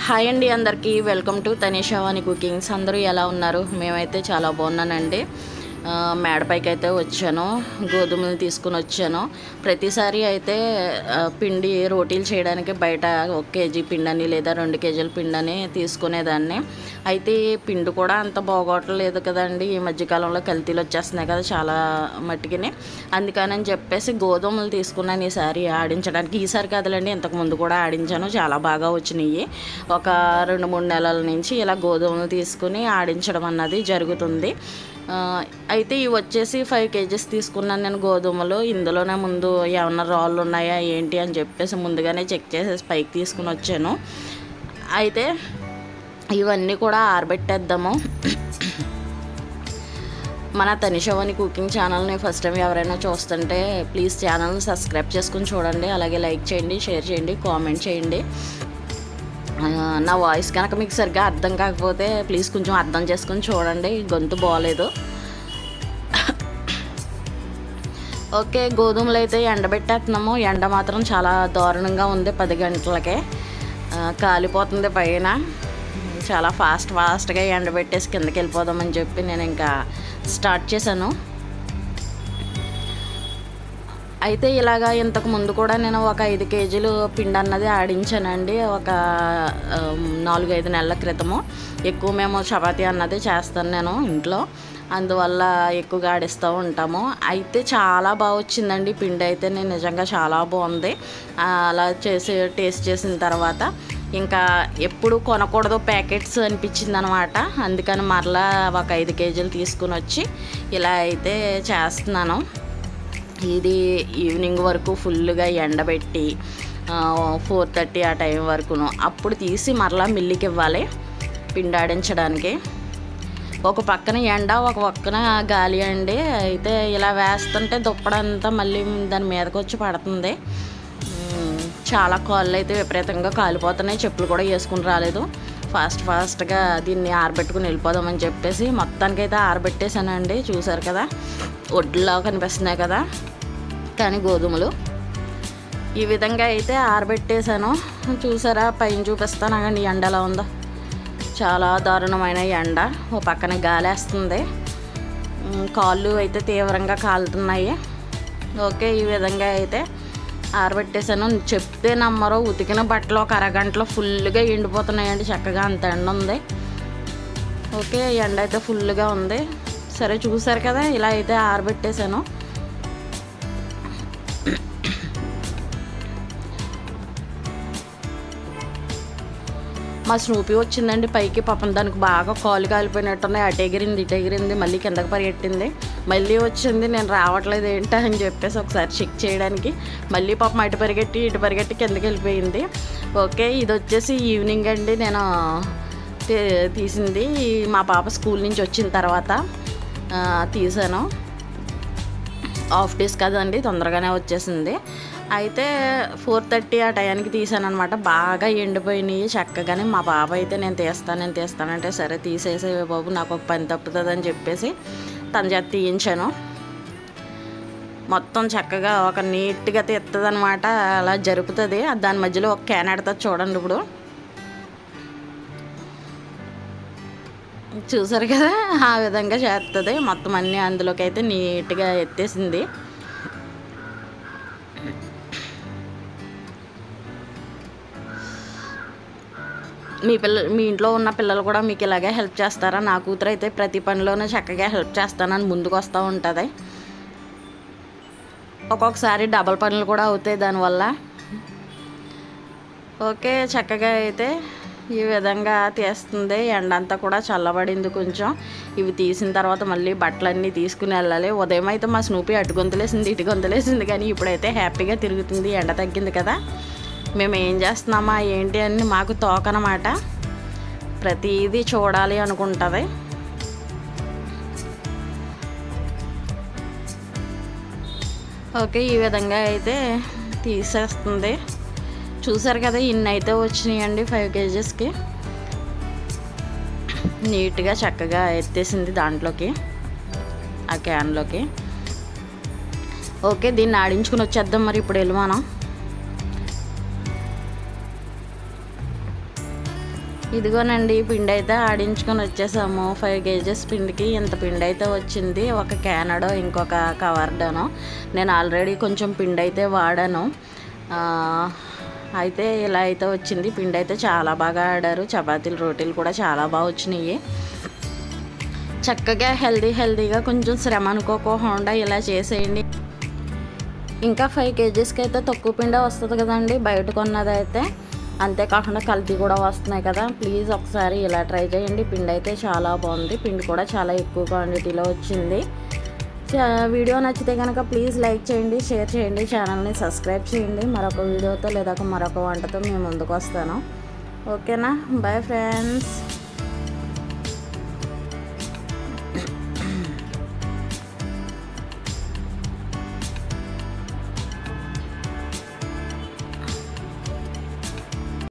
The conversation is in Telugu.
హాయ్ అండి అందరికీ వెల్కమ్ టు తనిషావాణి కుకింగ్స్ అందరూ ఎలా ఉన్నారు మేమైతే చాలా బాగున్నానండి ఆ, మేడపైకి అయితే వచ్చాను గోధుమలు తీసుకుని వచ్చాను ప్రతిసారి అయితే ఆ, పిండి రోటీలు చేయడానికి బయట ఒక కేజీ పిండని లేదా రెండు కేజీల పిండని తీసుకునేదాన్ని అయితే ఈ పిండి కూడా అంత బాగోట్లేదు కదండి ఈ మధ్యకాలంలో కల్తీలు వచ్చేస్తున్నాయి కదా చాలా మట్టికిని అందుకని చెప్పేసి గోధుమలు తీసుకున్నాను ఈసారి ఆడించడానికి ఈసారి కదలండి ఇంతకు ముందు కూడా ఆడించాను చాలా బాగా వచ్చినాయి ఒక రెండు మూడు నెలల నుంచి ఇలా గోధుమలు తీసుకుని ఆడించడం అన్నది జరుగుతుంది ఆ, అయితే ఇవి వచ్చేసి ఫైవ్ కేజీస్ తీసుకున్నాను నేను గోధుమలు ఇందులోనే ముందు ఏమన్నా రాళ్ళు ఉన్నాయా ఏంటి అని చెప్పేసి ముందుగానే చెక్ చేసేసి పైకి తీసుకుని వచ్చాను అయితే ఇవన్నీ కూడా ఆరబెట్టేద్దాము మన తనిషవని కుకింగ్ ఛానల్ని ఫస్ట్ టైం ఎవరైనా చూస్తుంటే ప్లీజ్ ఛానల్ని సబ్స్క్రైబ్ చేసుకుని చూడండి అలాగే లైక్ చేయండి షేర్ చేయండి కామెంట్ చేయండి ఆ, నా వాయిస్ కనుక మీకు సరిగ్గా అర్థం కాకపోతే ప్లీజ్ కొంచెం అర్థం చేసుకొని చూడండి గొంతు బాగోలేదు ఓకే గోధుమలు అయితే ఎండబెట్టేస్తున్నాము ఎండ మాత్రం చాలా దారుణంగా ఉంది పది గంటలకే ఆ, కాలిపోతుంది పైన చాలా ఫాస్ట్ ఫాస్ట్గా ఎండబెట్టేసి కిందకి వెళ్ళిపోదామని చెప్పి నేను ఇంకా స్టార్ట్ చేశాను అయితే ఇలాగా ఇంతకు ముందు కూడా నేను ఒక ఐదు కేజీలు పిండి అన్నది ఆడించానండి ఒక ఆ, నాలుగు ఐదు నెలల క్రితము ఎక్కువ మేము చపాతీ అన్నది చేస్తాను నేను ఇంట్లో అందువల్ల ఎక్కువగా ఆడిస్తూ ఉంటాము అయితే చాలా బాగా వచ్చిందండి పిండి అయితే నేను నిజంగా చాలా బాగుంది ఆ, అలా చేసి టేస్ట్ చేసిన తర్వాత ఇంకా ఎప్పుడు కొనకూడదు ప్యాకెట్స్ అనిపించింది అనమాట అందుకని మరలా ఒక ఐదు కేజీలు తీసుకుని వచ్చి ఇలా అయితే చేస్తున్నాను ఇది ఈవినింగ్ వరకు ఫుల్గా ఎండబెట్టి ఫోర్ థర్టీ ఆ టైం వరకును అప్పుడు తీసి మరలా మిల్లికి ఇవ్వాలి పిండాడించడానికి ఒక పక్కన ఎండ ఒక పక్కన గాలి అండి అయితే ఇలా వేస్తుంటే దుప్పడంతా మళ్ళీ దాని మీదకి వచ్చి పడుతుంది మ్మ్. చాలా కాళ్ళు అయితే విపరీతంగా కాలిపోతున్నాయి చెప్పులు కూడా వేసుకుని రాలేదు ఫాస్ట్ ఫాస్ట్గా దీన్ని ఆరబెట్టుకుని వెళ్ళిపోదామని చెప్పేసి మొత్తానికైతే ఆరబెట్టేశానండి చూసారు కదా ఒడ్లా కనిపిస్తున్నాయి కదా కానీ గోధుమలు ఈ విధంగా అయితే ఆరబెట్టేశాను చూసారా పైన చూపిస్తాను అగండి ఎండ ఎలా ఉందో చాలా దారుణమైన ఎండ ఓ పక్కన గాలేస్తుంది ఉమ్, కాళ్ళు అయితే తీవ్రంగా కాలుతున్నాయి ఓకే ఈ విధంగా అయితే ఆరబెట్టేశాను చెప్తే నమ్మరు ఉతికిన బట్టలు ఒక అరగంటలో ఫుల్గా ఎండిపోతున్నాయండి చక్కగా అంత ఎండ ఉంది ఓకే ఎండ అయితే ఫుల్గా ఉంది సరే చూసారు కదా ఇలా అయితే ఆరబెట్టేశాను మా స్నూపీ వచ్చిందండి పైకి పాపం దానికి బాగా కాలు కాలిపోయినట్టున్నాయి అటు ఎగిరింది ఇటు ఎగిరింది మళ్ళీ కిందకి పరిగెట్టింది మళ్ళీ వచ్చింది నేను రావట్లేదు ఏంటా అని చెప్పేసి ఒకసారి చెక్ చేయడానికి మళ్ళీ పాపం అటు పరిగెట్టి ఇటు పరిగెట్టి కిందకి వెళ్ళిపోయింది ఓకే ఇది వచ్చేసి ఈవినింగ్ అండి నేను తీ- తీసింది మా పాప స్కూల్ నుంచి వచ్చిన తర్వాత ఆ, తీసాను ఆఫ్ డేస్ కదండి తొందరగానే వచ్చేసింది అయితే ఫోర్ థర్టీ ఆ టయానికి తీసాను అనమాట బాగా ఎండిపోయినాయి చక్కగానే మా బాబు అయితే నేను తీస్తాను నేను తీస్తానంటే సరే తీసేసే బాబు నాకు ఒక పని తప్పుతుంది అని చెప్పేసి తన చేత తీయించాను మొత్తం చక్కగా ఒక నీట్గా తీస్తుంది అనమాట అలా జరుపుతుంది దాని మధ్యలో ఒక క్యాన్ ఎడుతుంది చూడండి ఇప్పుడు చూసారు కదా ఆ విధంగా చేస్తుంది మొత్తం అన్నీ అందులోకి అయితే నీట్గా ఎత్తేసింది మీ పిల్ల మీ ఇంట్లో ఉన్న పిల్లలు కూడా మీకు ఇలాగే హెల్ప్ చేస్తారా నా కూతురు అయితే ప్రతి పనిలోనూ చక్కగా హెల్ప్ చేస్తానని ముందుకు వస్తూ ఉంటుంది ఒక్కొక్కసారి డబల్ పనులు కూడా అవుతాయి దానివల్ల ఓకే చక్కగా అయితే ఈ విధంగా తీస్తుంది ఎండంతా కూడా చల్లబడింది కొంచెం ఇవి తీసిన తర్వాత మళ్ళీ బట్టలన్నీ తీసుకుని వెళ్ళాలి ఉదయం అయితే మా స్నూపీ అటు గొంతులేసింది ఇటు గొంతులేసింది కానీ ఇప్పుడైతే హ్యాపీగా తిరుగుతుంది ఎండ తగ్గింది కదా మేము ఏం చేస్తున్నామా ఏంటి అని మాకు తోకనమాట ప్రతిదీ చూడాలి అనుకుంటుంది ఓకే ఈ విధంగా అయితే తీసేస్తుంది చూసారు కదా ఇన్ని అయితే వచ్చినాయండి ఫైవ్ కేజెస్కి నీట్గా చక్కగా ఎత్తేసింది దాంట్లోకి ఆ క్యాన్లోకి ఓకే దీన్ని ఆడించుకుని వచ్చేద్దాం మరి ఇప్పుడు వెళ్ళి మనం ఇదిగోనండి పిండి అయితే ఆడించుకొని వచ్చేసాము ఫైవ్ కేజెస్ పిండికి ఇంత పిండి అయితే వచ్చింది ఒక క్యానడో ఇంకొక కవర్డోనో నేను ఆల్రెడీ కొంచెం పిండి అయితే వాడాను ఆ, అయితే ఇలా అయితే వచ్చింది పిండి అయితే చాలా బాగా ఆడారు చపాతీలు రోటీలు కూడా చాలా బాగా వచ్చినాయి చక్కగా హెల్దీ హెల్దీగా కొంచెం శ్రమ అనుకోకుండా ఇలా చేసేయండి ఇంకా ఫైవ్ కేజీస్కి అయితే తక్కువ పిండే వస్తుంది కదండి బయట కొన్నది అయితే అంతేకాకుండా కల్తీ కూడా వస్తున్నాయి కదా ప్లీజ్ ఒకసారి ఇలా ట్రై చేయండి పిండి అయితే చాలా బాగుంది పిండి కూడా చాలా ఎక్కువ క్వాంటిటీలో వచ్చింది చ- వీడియో నచ్చితే కనుక ప్లీజ్ లైక్ చేయండి షేర్ చేయండి ఛానల్ని సబ్స్క్రైబ్ చేయండి మరొక వీడియోతో లేదా మరొక వంటతో మేము ముందుకు వస్తాను ఓకేనా బాయ్ ఫ్రెండ్స్